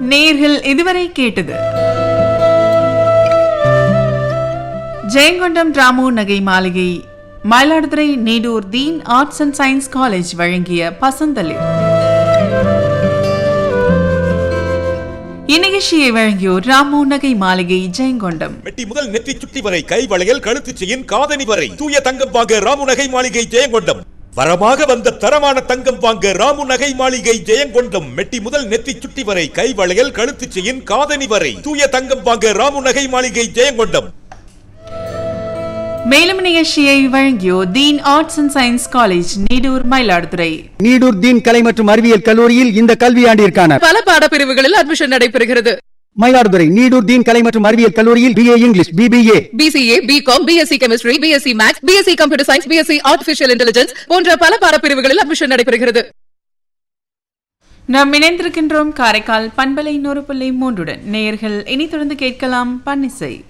நேர்கள் இதுவரை கேட்டது ஜெயங்கொண்டம் ராமு நகை மாளிகை Mayiladuthurai Needur Deen arts and science college வழங்கிய பசந்தளிர் இந்நிகழ்ச்சியை வழங்கியோர் ராமு நகை மாளிகை ஜெயங்கொண்டம் மெட்டி முதல் நெற்றி சுட்டி வரை கை வளையல் கழுத்து செயின் காதணி வரை தூய தங்கம் வாங்க ராமு நகை மாளிகை ஜெயங்கொண்டம் வரமாக வந்த தரமான தங்கம் வாங்க ராமு நகை மாளிகை ஜெயங்கொண்டம் மெட்டி முதல் நெத்தி சுட்டி வரை கை வளையல் கழுத்து செயின் காதணி வரை தூய தங்கம் வாங்க ராமு நகை மாளிகை ஜெயங்கொண்டம் மேலும் நிகழ்ச்சியை வழங்கியோர் Deen arts and science college Needur Mayiladuthurai Needur Deen கலை மற்றும் அறிவியல் கல்லூரியில் இந்த கல்வியாண்டிற்கான பல பாடப்பிரிவுகளில் அட்மிஷன் நடைபெறுகிறது மயிலாடுதுறை நீடூர் தீன் கலை மற்றும் அறிவியல் கல்லூரியில் BA English BBA BCA BCom BSc chemistry BSc maths BSc computer science BSc artificial intelligence போன்ற பல பாடப்பிரிவுகளில் அட்மிஷன் நடைபெறுகிறது நாம் இணைந்திருக்கின்றோம் காரைக்கால் பண்பலை நூறு புள்ளி மூன்றுடன் நேயர்கள் இனி தொடர்ந்து கேட்கலாம் பன்னிசை